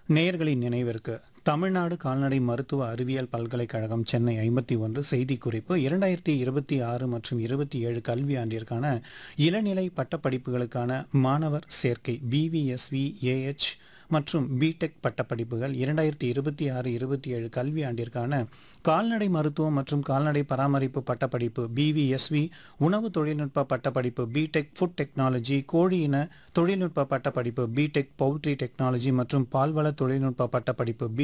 நேயர்களின் நினைவிற்கு தமிழ்நாடு கால்நடை மருத்துவ அறிவியல் பல்கலைக்கழகம் சென்னை ஐம்பத்தி ஒன்று செய்திக்குறிப்பு இரண்டாயிரத்தி இருபத்தி ஆறு மற்றும் இருபத்தி ஏழு கல்வியாண்டிற்கான இளநிலை பட்டப்படிப்புகளுக்கான மாணவர் சேர்க்கை பிவிஎஸ்வி ஏஹெச் மற்றும் பிடெக் பட்டப்படிப்புகள் இரண்டாயிரத்தி இருபத்தி ஆறு இருபத்தி ஏழு கல்வி ஆண்டிற்கான கால்நடை மருத்துவம் மற்றும் கால்நடை பராமரிப்பு பட்டப்படிப்பு பிவிஎஸ்வி உணவு தொழில்நுட்ப பட்டப்படிப்பு பிடெக் ஃபுட் டெக்னாலஜி கோழி இன தொழில்நுட்ப பட்டப்படிப்பு பிடெக் பவுல்ட்ரி டெக்னாலஜி மற்றும் பால்வள தொழில்நுட்ப பட்டப்படிப்பு பி